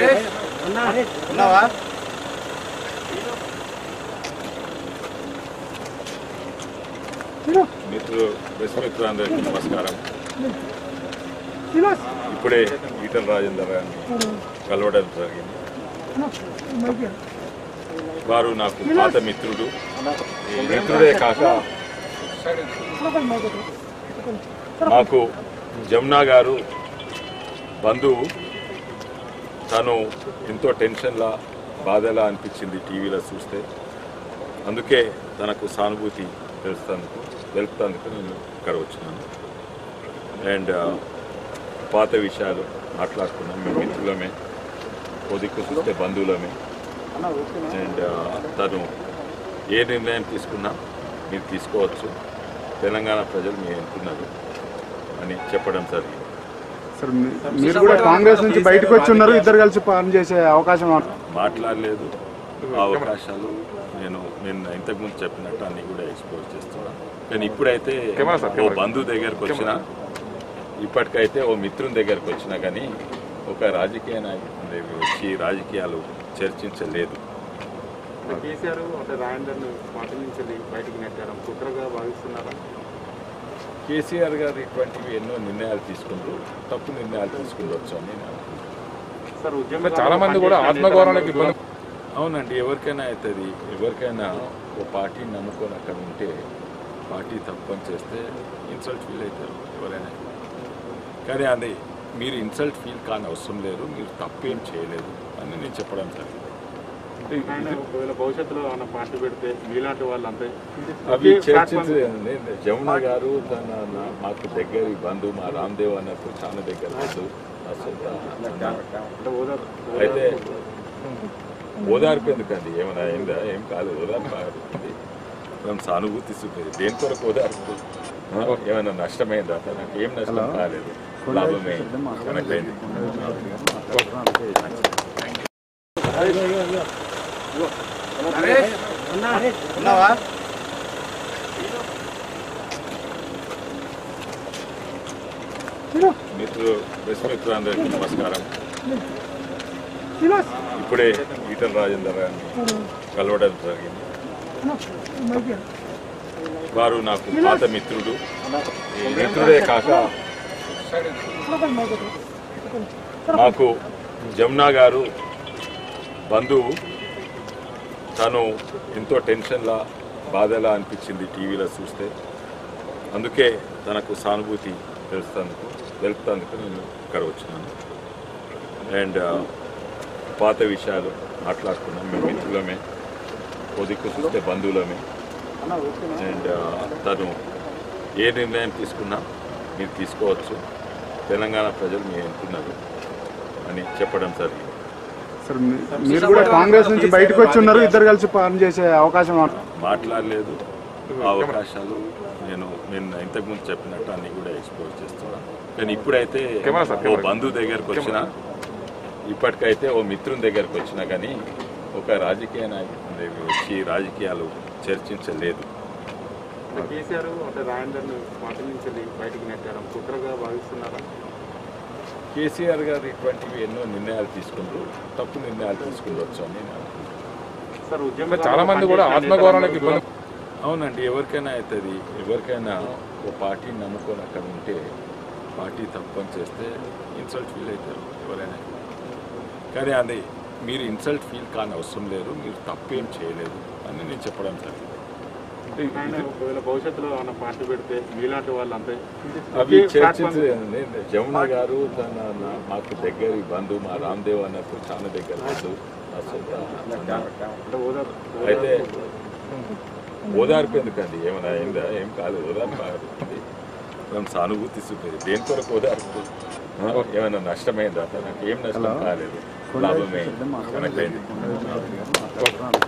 ఉన్నావా మిత్రులు ప్రెస్ మిత్రులందరికీ నమస్కారం ఇప్పుడే ఈటల రాజేందర్ గారిని కలవడం జరిగింది వారు నాకు పాత మిత్రుడు మిత్రుడే కాక నాకు జమునా గారు బంధువు తను ఎంతో టెన్షన్లా బాధలా అనిపించింది టీవీలో చూస్తే అందుకే తనకు సానుభూతి తెలుస్తానికి తెలుపుతందుకు నేను ఇక్కడ వచ్చినాను అండ్ పాత విషయాలు మాట్లాడుకున్నాం మేము మిత్రులమే కొద్దికు చూస్తే బంధువులమే అండ్ తను ఏ నిర్ణయం తీసుకున్నా మీరు తీసుకోవచ్చు తెలంగాణ ప్రజలు మీరు ఎంతున్నారు అని చెప్పడం జరిగింది సార్ మీ- మీరు కూడా కాంగ్రెస్ నుంచి బయటకు వచ్చి ఉన్నారు ఇద్దరు కలిసి పనిచేసే అవకాశం ఉం- మాట్లాడలేదు ఆ అవకాశాలు నేను నేను ఇంతకుముందు చెప్పినట్టు అన్ని కూడా ఎక్స్పోజ్ చేస్తున్నాను కానీ ఇప్పుడైతే ఓ బంధువు దగ్గరకు వచ్చిన ఇప్పటికైతే ఓ మిత్రుని దగ్గరకు వచ్చినా కానీ ఒక రాజకీయ నాయకుని దగ్గర వచ్చి రాజకీయాలు చర్చించలేదు కేసీఆర్ అంటే రాయందర్ను పార్టీ నుంచి బయటికి నెట్టారు కుట్రగా భావిస్తున్నారా కేసీఆర్ గారు ఇటువంటివి ఎన్నో నిర్ణయాలు తీసుకుంటూ తప్పు నిర్ణయాలు తీసుకుండొచ్చు అని నేను అనుకుంటున్నాను సార్ ఉద్యమ చాలా మంది కూడా ఆత్మగౌరవానికి ఇబ్బంది అవునండి ఎవరికైనా అవుతుంది ఎవరికైనా ఓ పార్టీని నమ్ముకొని అక్కడ ఉంటే పార్టీ తప్పని చేస్తే ఇన్సల్ట్ ఫీల్ అవుతారు ఎవరైనా కానీ అది మీరు ఇన్సల్ట్ ఫీల్ కాని అవసరం లేదు మీరు తప్పేం చేయలేదు అని నేను చెప్పడం జరిగింది ఆయన ఒకవేళ భవిష్యత్తులో ఏమైనా పార్టీ పెడితే మీలాంటి వాళ్ళు అంతే అవి చర్చించలేదండి జమున గారు తన నా- మాకు దగ్గర బంధువు మా రామ్దేవ్ అన్నప్పుడు చాలా దగ్గర బంధువు నా సొంత అన్న. అంటే ఓదార్ అయితే ఓదార్పు ఎందుకండి ఏమైనా అయిందా ఏం కాదు ఓదార్పు కాదు. మనం సానుభూతి చూపేది దేని కొరకు ఓదార్పు ఆ? ఏమైనా నష్టమైందా నాకు ఏం నష్టం కాలేదు లాభమే కనెక్ట్ ఉన్నావా మిత్రులు ప్రెస్ మిత్రులందరికీ నమస్కారం ఇప్పుడే ఈటల రాజేందర్ గారిని కలవడం జరిగింది వారు నాకు పాత మిత్రుడు మిత్రుడే కాక నాకు జమునా గారు బంధువు తను ఎంతో టెన్షన్లా బాధలా అనిపించింది టీవీలో చూస్తే అందుకే తనకు సానుభూతి తెలుస్తానికి తెలుపుతందుకు నేను ఇక్కడ వచ్చినాను అండ్ పాత విషయాలు మాట్లాడుకున్నాం మేము మిత్రులమే కొద్దికు చూస్తే బంధువులమే అండ్ తను ఏ నిర్ణయం తీసుకున్నా మీరు తీసుకోవచ్చు తెలంగాణ ప్రజలు మీరు ఎంతున్నారు అని చెప్పడం జరిగింది సార్ మీ- మీరు కూడా కాంగ్రెస్ నుంచి బయటకు వచ్చి ఉన్నారు ఇద్దరు కలిసి పనిచేసే అవకాశం ఉం- మాట్లాడలేదు ఆ అవకాశాలు నేను నేను ఇంతకుముందు చెప్పినట్టు అన్ని కూడా ఎక్స్పోజ్ చేస్తున్నాను కానీ ఇప్పుడైతే కెమెరా సార్, ఓ కెమెరా. బంధువు దగ్గరకు వచ్చిన ఇప్పటికైతే ఓ మిత్రుని దగ్గరకు వచ్చినా కానీ ఒక రాజకీయ నాయకుని దగ్గర వచ్చి రాజకీయాలు చర్చించలేదు కేసీఆర్ అంటే రాయందర్ను పార్టీ నుంచి బయటికి నెట్టారు కుట్రగా భావిస్తున్నారా కేసీఆర్ గారు ఇటువంటివి ఎన్నో నిర్ణయాలు తీసుకుంటూ తప్పు నిర్ణయాలు తీసుకుండొచ్చు అని నేను అనుకుంటున్నాను సార్ ఉద్యమ చాలా మంది కూడా ఆత్మగౌరవానికి ఇబ్బంది అవునండి ఎవరికైనా అవుతుంది ఎవరికైనా ఓ పార్టీని నమ్ముకొని అక్కడ ఉంటే పార్టీ తప్పని చేస్తే ఇన్సల్ట్ ఫీల్ అవుతారు ఎవరైనా కానీ అది మీరు ఇన్సల్ట్ ఫీల్ కాని అవసరం లేదు మీరు తప్పేం చేయలేదు అని నేను చెప్పడం జరిగింది ఆయన ఒకవేళ భవిష్యత్తులో ఏమైనా పార్టీ పెడితే మీలాంటి వాళ్ళు అంతే అవి చర్చించలేదండి జమున గారు తన నా- మాకు దగ్గర బంధువు మా రామ్దేవ్ అన్నప్పుడు చాలా దగ్గర బంధువు నా సొంత అన్న. అంటే ఓదార్ అయితే ఓదార్పు ఎందుకండి ఏమైనా అయిందా ఏం కాదు ఓదార్పు కాదు. మనం సానుభూతి చూపేది దేని కొరకు ఓదార్పు ఆ? ఏమైనా నష్టమైందా నాకు ఏం నష్టం కాలేదు లాభమే కనెక్ట్ అయింది